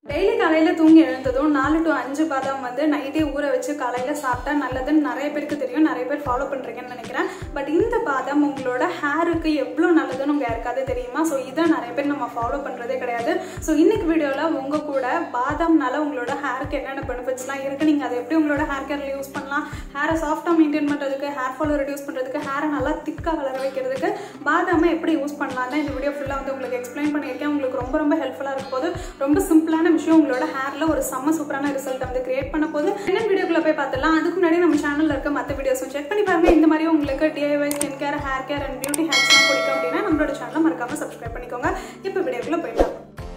daily காலையில் தூங்கி எழுந்ததும் நாலு டு அஞ்சு பாதாம் வந்து நைட்டே ஊற வச்சு காலையில் சாப்பிட்டா நல்லதுன்னு நிறைய பேருக்கு தெரியும் நிறைய பேர் ஃபாலோ பண்ணுறீங்கன்னு நினைக்கிறேன் பட் இந்த பாதாம் உங்களோட ஹேருக்கு எவ்வளோ நல்லதுன்னு உங்கள் யாருக்காவது தெரியுமா ஸோ இதை நிறைய பேர் நம்ம ஃபாலோ பண்ணுறதே கிடையாது ஸோ இன்னைக்கு வீடியோவில் உங்கள் கூட பாதாம்னால உங்களோட ஹேருக்கு என்னென்ன பெனிஃபிட்ஸ்லாம் இருக்குது நீங்கள் அதை எப்படி உங்களோட ஹேர் கேரில் யூஸ் பண்ணலாம் ஹேரை சாஃப்டாக மெயின்டைன் பண்ணுறதுக்கு ஹேர் ஃபாலோ ரெடியூஸ் பண்ணுறதுக்கு ஹேரை நல்லா திக்காக வளர வைக்கிறதுக்கு பாதாமை எப்படி யூஸ் பண்ணலாம் தான் இந்த வீடியோ ஃபுல்லாக வந்து உங்களுக்கு எக்ஸ்பிளைன் பண்ணியிருக்கேன் உங்களுக்கு ரொம்ப ரொம்ப ஹெல்ப்ஃபுல்லாக இருக்கும் போது ரொம்ப சிம்பிளான விஷயம் உங்களோட ஹேரில் ஒரு செம்ம சூப்பரான ரிசல்ட் வந்து கிரியேட் பண்ண போது என்ன வீடியோக்குள்ள போய் பார்த்துலாம் அதுக்கு முன்னாடி நம்ம சேனலில் இருக்க மற்ற வீடியோஸும் செக் பண்ணி பாருங்க இந்த மாதிரி உங்களுக்கு டிஐவை skin care hair care and beauty ஹேக்ஸ்லாம் பிடிக்கும் அப்படின்னா நம்மளோட சேனலை மறக்காம சப்ஸ்கிரைப் பண்ணிக்கோங்க இப்போ வீடியோக்குள்ள போயிடலாம்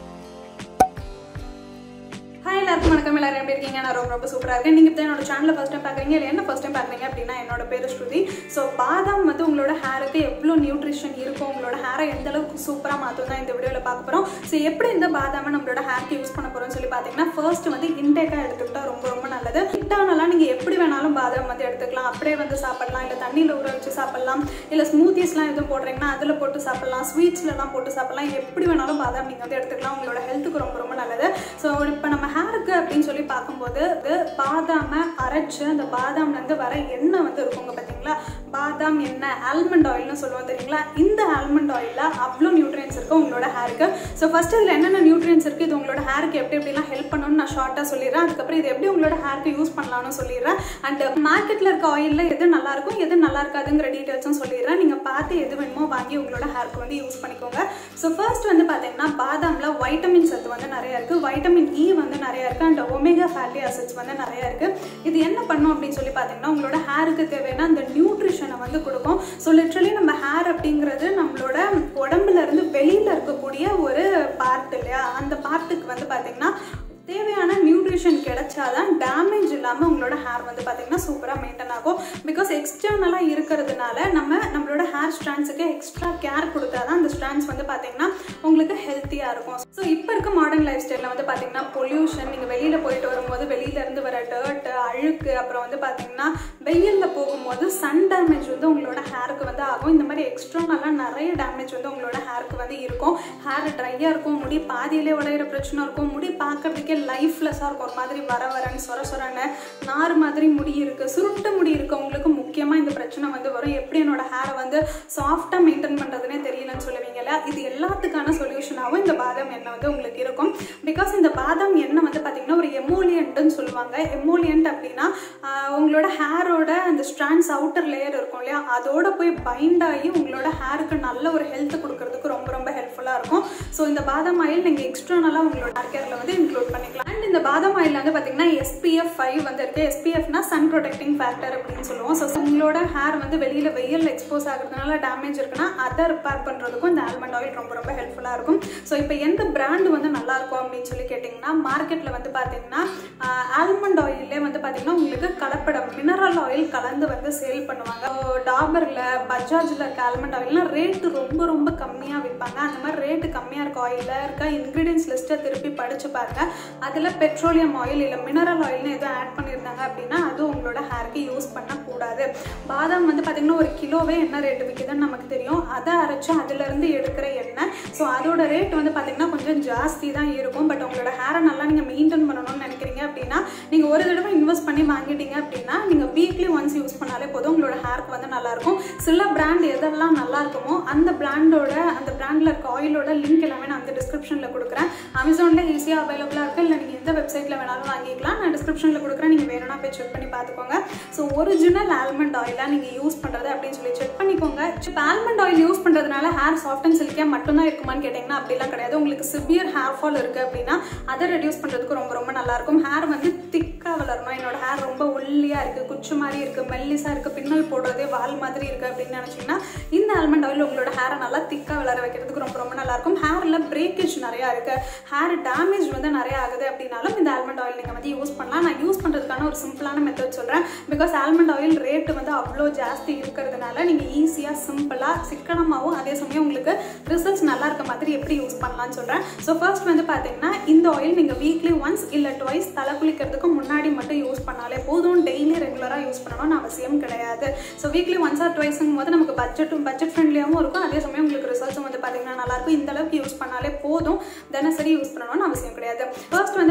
ஹாய் எல்லாருக்கும் வணக்கம் எல்லாரும் எப்படி இருக்கீங்க நான் ரொம்ப ரொம்ப சூப்பராக இருக்கேன் நீங்கள் இப்போ என்னோட சேனலில் ஃபஸ்ட் டைம் பார்க்குறீங்க இல்லை என்ன ஃபஸ்ட் டைம் பார்க்குறீங்க அப்படின்னா என்னோட பேர் ஸ்ருதி ஸோ பாதாம் வந்து உங்களோட ஹேருக்கு எவ்வளோ நியூட்ரிஷன் இருக்கும் உங்களோட ஹேரை எந்த அளவுக்கு சூப்பராக மாற்றும் தான் இந்த வீடியோவில் பார்க்க போகிறோம் ஸோ எப்படி இந்த பாதாமை நம்மளோட ஹேருக்கு யூஸ் பண்ண போகிறோம்னு சொல்லி பார்த்தீங்கன்னா ஃபர்ஸ்ட் வந்து இன்டேக்காக எடுத்துக்கிட்டா ரொம்ப ரொம்ப நல்லது இட்டானலாம் நீங்கள் எப்படி வேணாலும் பாதாம் வந்து எடுத்துக்கலாம் அப்படியே வந்து சாப்பிடலாம் இல்லை தண்ணியில் ஊற வச்சு சாப்பிடலாம் இல்லை ஸ்மூத்திஸ்லாம் எதுவும் போடுறீங்கன்னா அதில் போட்டு சாப்பிடலாம் ஸ்வீட்ஸ்லலாம் போட்டு சாப்பிடலாம் எப்படி வேணாலும் பாதாம் நீங்கள் வந்து எடுத்துக்கலாம் உங்களோட ஹெல்த்துக்கு ரொம்ப ரொம்ப நல்லது ஸோ இப்போ நம்ம ஹேருக்கு அப்படின்னு சொல்லி பார்க்கும்போது இது பாதாமை அரைச்சு அந்த பாதாம்லேருந்து வர எண்ணெய் வந்து இருக்குங்க பார்த்தீங்களா பாதாம் எண்ணெய் ஆல்மண்ட் ஆயில்னு சொல்லுவோம் தெரியுங்களா இந்த ஆல்மண்ட் ஆயிலில் அவ்வளோ நியூட்ரியன்ஸ் இருக்குது உங்களோட ஹேருக்கு ஸோ ஃபர்ஸ்ட் இதில் என்னென்ன நியூட்ரியன்ஸ் இருக்குது இது உங்களோட ஹேருக்கு எப்படி எப்படிலாம் ஹெல்ப் பண்ணணும்னு நான் ஷார்ட்டாக சொல்லிடுறேன் அதுக்கப்புறம் இது எப்படி உங்களோட ஹேருக்கு யூஸ் பண்ணலாம்னு சொல்லிடுறேன் அண்ட் மார்க்கெட்டில் இருக்க ஆயிலில் எது நல்லா இருக்கும் எது நல்லா இருக்காதுங்கிற டீட்டெயில்ஸும் சொல்லிடுறேன் நீங்கள் பார்த்து எது வேணுமோ வாங்கி உங்களோட ஹேருக்கு வந்து யூஸ் பண்ணிக்கோங்க ஸோ ஃபர்ஸ்ட் வந்து பார்த்தீங்கன்னா பாதாமில் வைட்டமின் சத்து வந்து நிறைய இருக்குது வைட்டமின் இ வந்து நிறைய இருக்குது அண்ட் ஒமேகா ஃபேட்டி அசிட்ஸ் வந்து நிறைய இருக்குது இது என்ன பண்ணும் அப்படின்னு சொல்லி பார்த்தீங்கன்னா உங்களோட ஹேருக்கு தேவையான அந்த நியூட்ரிஷனை வந்து கொடுக்கும் ஸோ லிட்ரலி நம்ம ஹேர் அப்படிங்கிறது நம்மளோட உடம்புல இருந்து வெளியில் இருக்கக்கூடிய ஒரு பார்ட் இல்லையா அந்த பார்ட்டுக்கு வந்து பார்த்தீங்கன்னா தேவையான நியூட்ரிஷன் கிடைச்சாதான் டேமேஜ் இல்லாமல் உங்களோட ஹேர் வந்து பார்த்தீங்கன்னா சூப்பராக மெயின்டைன் ஆகும் பிகாஸ் எக்ஸ்டர்னலாக இருக்கிறதுனால நம்ம நம்மளோட ஹேர் ஸ்ட்ராண்ட்ஸுக்கு எக்ஸ்ட்ரா கேர் கொடுத்தா தான் அந்த ஸ்ட்ராண்ட்ஸ் வந்து பார்த்தீங்கன்னா உங்களுக்கு ஹெல்த்தியாக இருக்கும் ஸோ இப்போ இருக்க மாடர்ன் லைஃப் ஸ்டைலில் வந்து பார்த்தீங்கன்னா பொல்யூஷன் நீங்கள் வெளியில் போயிட்டு வரும்போது வெளியிலேருந்து வர டர்ட்டு அழுக்கு அப்புறம் வந்து பார்த்தீங்கன்னா வெயிலில் போகும்போது சன் டேமேஜ் வந்து உங்களோட ஹேருக்கு வந்து ஆகும் இந்த மாதிரி எக்ஸ்ட்ரானலாக நிறைய டேமேஜ் வந்து உங்களோட ஹேருக்கு வந்து இருக்கும் ஹேர் ட்ரையாக இருக்கும் முடி பாதியிலே உடையிற பிரச்சனை இருக்கும் முடி பார்க்கறதுக்கே லைஃப்லெஸ்ஸாக இருக்கும் ஒரு மாதிரி வர வரன்னு சொர சொரன்னு நார் மாதிரி முடி இருக்குது சுருட்ட முடி இருக்கவங்களுக்கு முக்கியமாக இந்த பிரச்சனை வந்து வரும் எப்படி என்னோட ஹேரை வந்து சாஃப்டாக மெயின்டைன் பண்ணுறதுனே தெரியலன்னு சொல்லுவீங்கல்ல இது எல்லாத்துக்கான சொல்யூஷனாகவும் இந்த பாதாம் எண்ணெய் வந்து உங்களுக்கு இருக்கும் பிகாஸ் இந்த பாதாம் எண்ணெய் வந்து பார்த்தீங்கன்னா ஒரு எமோலியன்ட்னு சொல்லுவாங்க எமோலியன்ட் அப்படின்னா உங்களோட ஹேரோட அந்த ஸ்ட்ராண்ட்ஸ் அவுட்டர் லேயர் இருக்கும் இல்லையா அதோட போய் பைண்ட் ஆகி உங்களோட ஹேருக்கு நல்ல ஒரு ஹெல்த் கொடுக்கறதுக்கு ரொம்ப ரொம்ப ஹெல்ப்ஃபுல்லாக இருக்கும் ஸோ இந்த பாதாம் ஆயில் நீங்கள் எக்ஸ்ட்ரானலாக உங்களோட ஹேர் கேரில் வந்து இன்க்ளூட் பண்ணிக்கலாம் அண்ட் இந்த பாதாம் ஆயில் வந்து பார்த்தீங்கன்னா எஸ்பிஎஃப் ஃபைவ் வந்து இருக்கு எஸ்பிஎஃப்னா சன் ப்ரொடெக்டிங் ஃபேக்டர் அப்படின்னு சொல்லுவோம் ஸோ உங்களோட ஹேர் வந்து வெளியில் வெயில் எக்ஸ்போஸ் ஆகிறதுனால டேமேஜ் இருக்குன்னா அதை ரிப்பேர் பண்ணுறதுக்கும் இந்த ஆல்மண்ட் ஆயில் ரொம்ப ரொம்ப ஹெல்ப்ஃபுல்லாக இருக்கும் ஸோ இப்போ எந்த பிராண்ட் வந்து நல்லா இருக்கும் அப்படின்னு சொல்லி கேட்டிங்கன்னா மார்க்கெட்டில் வந்து பார்த்தீங்கன்னா ஆல்மண்ட் ஆயிலே வந்து பார்த்தீங்கன்னா உங்களுக்கு கலப்படம் மினரல் ஆயில் கலந்து வந்து சேல் பண்ணுவாங்க டாபரில் பஜாஜில் இருக்க ஆல்மண்ட் ஆயில்லாம் ரேட்டு ரொம்ப ரொம்ப கம்மியாக விற்பாங்க அந்த மாதிரி ரேட்டு கம்மியாக இருக்க ஆயிலில் இருக்க இன்க்ரீடியன்ஸ் லிஸ்ட்டை திருப்பி படித்து பாருங்க அதில் பெட்ரோலியம் ஆயில் இல்லை மினரல் ஆயில்னு எதுவும் ஆட் பண்ணியிருந்தாங்க அப்படின்னா அது உங்களோட ஹேருக்கு யூஸ் பண்ணக்கூடாது பாதாம் வந்து பார்த்திங்கன்னா ஒரு கிலோவே என்ன ரேட்டு விற்கிதுன்னு நமக்கு தெரியும் அதை அரைச்சி அதுலேருந்து எடுக்கிற எண்ணெய் ஸோ அதோட ரேட் வந்து பார்த்திங்கன்னா கொஞ்சம் ஜாஸ்தி தான் இருக்கும் பட் உங்களோட ஹேரை நல்லா நீங்கள் மெயின்டைன் பண்ணணும்னு நினைக்கிறீங்க அப்படின்னா நீங்கள் ஒரு தடவை இன்வெஸ்ட் பண்ணி வாங்கிட்டீங்க அப்படின்னா நீங்கள் வீக்லி ஒன்ஸ் யூஸ் பண்ணாலே போதும் உங்களோட ஹேருக்கு வந்து நல்லாயிருக்கும் சில பிராண்ட் எதெல்லாம் நல்லா இருக்குமோ அந்த பிராண்டோட அந்த பிராண்டில் இருக்க ஆயிலோட லிங்க் எல்லாமே நான் வந்து டிஸ்கிரிப்ஷனில் கொடுக்குறேன் அமேசானில் ஈஸியாக அவைலபிளாக இருக்குது இல்லை நீங்கள் எந்த வெப்சைட்டில் வேணாலும் வாங்கிக்கலாம் நான் டிஸ்கிரிப்ஷனில் கொடுக்குறேன் நீங்கள் வேணும்னா போய் செக் பண்ணி பார்த்துக்கோங்க ஸோ ஒரிஜினல் ஆல்மண்ட் ஆயிலாக நீங்கள் யூஸ் பண்ணுறது அப்படின்னு சொல்லி செக் பண்ணிக்கோங்க இப்போ ஆல்மண்ட் ஆயில் யூஸ் பண்ணுறதுனால ஹேர் சாஃப்ட் அண்ட் சில்கியாக மட்டும்தான் இருக்குமான்னு கேட்டிங்கன்னா அப்படிலாம் கிடையாது உங்களுக்கு சிவியர் ஹேர் ஃபால் இருக்குது அப்படின்னா அதை ரெடியூஸ் பண்ணுறதுக்கு ரொம்ப ரொம்ப நல்லாயிருக்கும் ஹேர் வந்து திக்காக வளரணும் என்னோட ஹேர் ரொம்ப ஒல்லியாக இருக்குது குச்சி மாதிரி இருக்குது மெல்லிஸாக இருக்குது பின்னல் போடுறதே வால் மாதிரி இருக்குது அப்படின்னு நினச்சிங்கன்னா இந்த ஆல்மண்ட் ஆயில் உங்களோட ஹேரை நல்லா திக்காக வளர வைக்கிறதுக்கு ரொம்ப ரொம்ப நல்லாயிருக்கும் ஹேரில் பிரேக்கேஜ் நிறையா இருக்குது ஹேர் டேமேஜ் வந்து நிறையா ஆகுது அப்படின்னாலும் இந்த ஆல்மண்ட் ஆயில் நீங்கள் வந்து யூஸ் பண்ணலாம் நான் யூஸ் பண்ணுறதுக்கான ஒரு சிம்பிளான மெத்தட் சொல்கிறேன் பிகாஸ் ஆல்மண்ட் ஆயில் ரேட்டு வந்து அவ்வளோ ஜாஸ்தி இருக்கிறதுனால நீங்கள் ஈஸியாக சிம்பிளாக சிக்கனமாகவும் அதே சமயம் உங்களுக்கு ரிசல்ட்ஸ் நல்லா இருக்க மாதிரி எப்படி யூஸ் பண்ணலாம்னு சொல்கிறேன் ஸோ ஃபர்ஸ்ட் வந்து பார்த்தீங்கன்னா இந்த ஆயில் நீங்கள் வீக்லி ஒன்ஸ் இல்லை டுவைஸ் தலை குளிக்கிறதுக்கு முன்னாடி மட்டும் யூஸ் பண்ணாலே போதும் டெய்லி ரெகுலராக யூஸ் பண்ணணும்னு அவசியம் கிடையாது ஸோ வீக்லி ஒன்ஸ் ஆர் டுவைஸுங்கும் போது நமக்கு பட்ஜெட்டும் பட்ஜெட் ஃப்ரெண்ட்லியாகவும் இருக்கும் அதே சமயம் உங்களுக்கு ரிசல்ட்ஸும் வந்து பார்த்தீங்கன்னா நல்லாயிருக்கும் இந்த அளவுக்கு யூஸ் பண்ணாலே போதும் தினசரி யூஸ் பண்ணணும்னு அவசியம் கிடையாது ஃபர்ஸ்ட் வந்து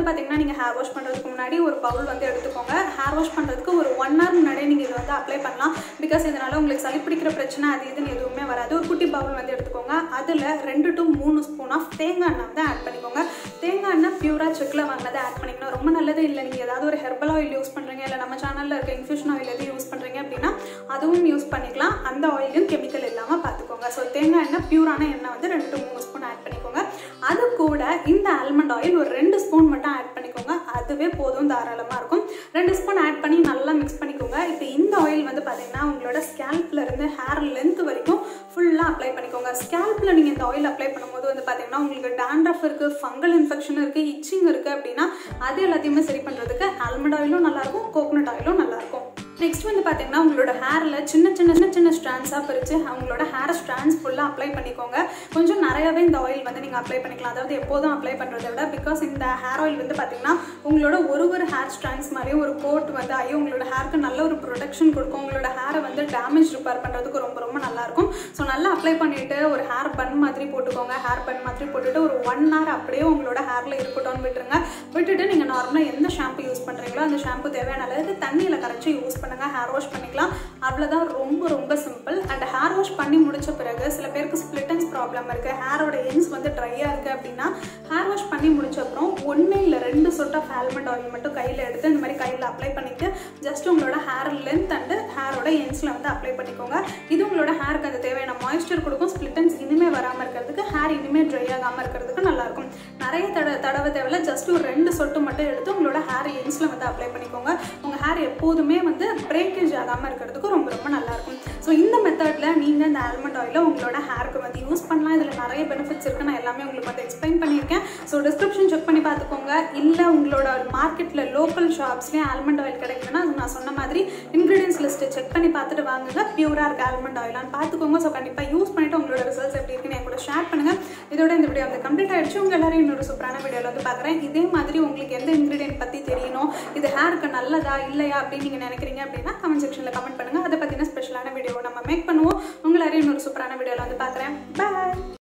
பார்த்தீங்கன்னா நீங்கள் ஹேர் வாஷ் பண்ணுறதுக்கு முன்னாடி ஒரு பவுல் வந்து எடுத்துக்கோங்க ஹேர் வாஷ் பண்ணுறதுக்கு ஒரு ஒன் ஹவர் முன்னாடியே நீங்கள் இதை வந்து அப்ளை பண்ணலாம் பிகாஸ் இதனால் உங்களுக்கு சளி பிடிக்கிற பிரச்சனை அது இதுன்னு எதுவுமே வராது ஒரு குட்டி பவுல் வந்து எடுத்துக்கோங்க அதில் ரெண்டு டு மூணு ஸ்பூன் ஆஃப் தேங்காய் எண்ணெய் வந்து ஆட் பண்ணிக்கோங்க தேங்காய் எண்ணெய் பியூராக செக்கில் வாங்கினதை ஆட் பண்ணிக்கணும் ரொம்ப நல்லது இல்லை நீங்கள் ஏதாவது ஒரு ஹெர்பல் ஆயில் யூஸ் பண்ணுறீங்க இல்லை நம்ம சேனலில் இருக்க இன்ஃபியூஷன் ஆயில் எது யூஸ் பண்ணுறீங்க அப்படின்னா அதுவும் யூஸ் பண்ணிக்கலாம் அந்த ஆயிலும் கெமிக்கல் இல்லாமல் பார்த்துக்கோங்க ஸோ தேங்காய் எண்ணெய் பியூரான எண்ணெய் வந்து ரெண்டு டு மூணு ஸ்பூன் ஆட் பண்ணிக்கோங்க அது கூட இந்த ஆல்மண்ட் ஆயில் ஒரு ரெண்டு ஸ்பூன் மட்டும் ஆட் பண்ணிக்கோங்க அதுவே போதும் தாராளமாக இருக்கும் ரெண்டு ஸ்பூன் ஆட் பண்ணி நல்லா மிக்ஸ் பண்ணிக்கோங்க இப்போ இந்த ஆயில் வந்து பார்த்தீங்கன்னா உங்களோட ஸ்கேல்ப்ல இருந்து ஹேர் லென்த் வரைக்கும் ஃபுல்லாக அப்ளை பண்ணிக்கோங்க ஸ்கேல்ப்ல நீங்கள் இந்த ஆயில் அப்ளை பண்ணும்போது வந்து பார்த்தீங்கன்னா உங்களுக்கு டேண்ட்ரஃப் இருக்குது ஃபங்கல் இன்ஃபெக்ஷன் இருக்குது இச்சிங் இருக்குது அப்படின்னா அது எல்லாத்தையுமே சரி பண்ணுறதுக்கு ஆல்மண்ட் ஆயிலும் நல்லாயிருக்கும் கோகோனட் ஆயிலும் நல்லாயிருக்கும் நெக்ஸ்ட் வந்து பார்த்தீங்கன்னா உங்களோட ஹேரில் சின்ன சின்ன சின்ன சின்ன ஸ்ட்ராண்ட்ஸாக பிரித்து அவங்களோட ஹேர் ஸ்ட்ராண்ட்ஸ் ஃபுல்லாக அப்ளை பண்ணிக்கோங்க கொஞ்சம் நிறையவே இந்த ஆயில் வந்து நீங்கள் அப்ளை பண்ணிக்கலாம் அதாவது எப்போதும் அப்ளை பண்ணுறதை விட பிகாஸ் இந்த ஹேர் ஆயில் வந்து பார்த்தீங்கன்னா உங்களோட ஒரு ஒரு ஹேர் ஸ்ட்ராண்ட்ஸ் மாதிரியும் ஒரு கோட் வந்து ஆகி உங்களோட ஹேருக்கு நல்ல ஒரு ப்ரொடெக்ஷன் கொடுக்கும் உங்களோட ஹேரை வந்து டேமேஜ் ரிப்பேர் பண்ணுறதுக்கு ரொம்ப ரொம்ப நல்லாயிருக்கும் ஸோ நல்லா அப்ளை பண்ணிவிட்டு ஒரு ஹேர் பன் மாதிரி போட்டுக்கோங்க ஹேர் பன் மாதிரி போட்டுட்டு ஒரு ஒன் ஹவர் அப்படியே உங்களோட ஹேரில் இருக்கட்டும்னு விட்டுருங்க விட்டுட்டு நீங்கள் நார்மலாக எந்த ஷாம்பு யூஸ் பண்ணுறீங்களோ அந்த ஷாம்பு தேவையான அளவுக்கு தண்ணியில் கரைச்சி யூஸ் பண்ணுங்கள் ஹேர் வாஷ் பண்ணிக்கலாம் அவ்வளோதான் ரொம்ப ரொம்ப சிம்பிள் அண்ட் ஹேர் வாஷ் பண்ணி முடிச்ச பிறகு சில பேருக்கு ஸ்பிளிட்டன்ஸ் ப்ராப்ளம் இருக்குது ஹேரோட எண்ட்ஸ் வந்து ட்ரையாக இருக்குது அப்படின்னா ஹேர் வாஷ் பண்ணி முடிச்ச அப்புறம் ஒன்று இல்லை ரெண்டு சொட் ஆஃப் ஆல்மண்ட் ஆயில் மட்டும் கையில் எடுத்து இந்த மாதிரி கையில் அப்ளை பண்ணிட்டு ஜஸ்ட் உங்களோட ஹேர் லென்த் அண்டு ஹேரோட எண்ட்ஸில் வந்து அப்ளை பண்ணிக்கோங்க இது உங்களோட ஹேருக்கு அந்த தேவையான மாய்ஸ்சர் கொடுக்கும் ஸ்பிளிட்டன்ஸ் இனிமேல் வராமல் இருக்கிறதுக்கு ஹேர் இனிமேல் ட்ரை ஆகாமல் இருக்கிறதுக்கு நல்லாயிருக்கும் நிறைய தட தடவை தேவையில்ல ஜஸ்ட் ஒரு ரெண்டு சொட்டு மட்டும் எடுத்து உங்களோட ஹேர் எண்ட்ஸில் வந்து அப்ளை பண்ணிக்கோங்க உங்கள் ஹேர் எப்போதுமே வந்து பிரேக்கேஜ் ஆகாமல் இருக்கிறதுக்கு ரொம்ப ரொம்ப நல்லாயிருக்கும் ஸோ இந்த மெத்தடில் நீங்கள் இந்த ஆல்மண்ட் ஆயிலை உங்களோட ஹேருக்கு வந்து யூஸ் பண்ணலாம் இதில் நிறைய பெனிஃபிட்ஸ் இருக்குது நான் எல்லாமே உங்களுக்கு வந்து எக்ஸ்பிளைன் பண்ணியிருக்கேன் ஸோ டிஸ்கிரிப்ஷன் செக் பண்ணி பார்த்துக்கோங்க இல்லை உங்களோட மார்க்கெட்டில் லோக்கல் ஷாப்ஸ்லேயே ஆல்மண்ட் ஆயில் கிடைக்குதுன்னா அது நான் சொன்ன மாதிரி இன்க்ரீடியன்ஸ் லிஸ்ட்டு செக் பண்ணி பார்த்துட்டு வாங்குங்க பியூராக இருக்க ஆல்மண்ட் ஆயிலான்னு பார்த்துக்கோங்க ஸோ கண்டிப்பாக யூஸ் பண்ணிவிட்டு உங்களோட ரிசல்ட்ஸ் எப்படி இருக்குன்னு என் கூட ஷேர் பண்ணுங்கள் இதோட இந்த வீடியோ வந்து கம்ப்ளீட் ஆகிடுச்சு உங்கள் எல்லாரும் இன்னொரு சூப்பரான வீடியோவில் வந்து பார்க்குறேன் இதே மாதிரி உங்களுக்கு எந்த இன்க்ரீடியன்ட் பற்றி தெரியணும் இது ஹேருக்கு நல்லதா இல்லையா அப்படின்னு நீங்கள் நினைக்கிறீங்க அப்படின்னா கமெண்ட் செக்ஷனில் கமெண்ட் பண்ணுங்கள் அதை பற்றின ஸ்பெஷலான வீடியோ நம்ம மேக் பண்ணுவோம் உங்களை இன்னொரு சூப்பரான வீடியோவில் வந்து பார்க்குறேன் பாய்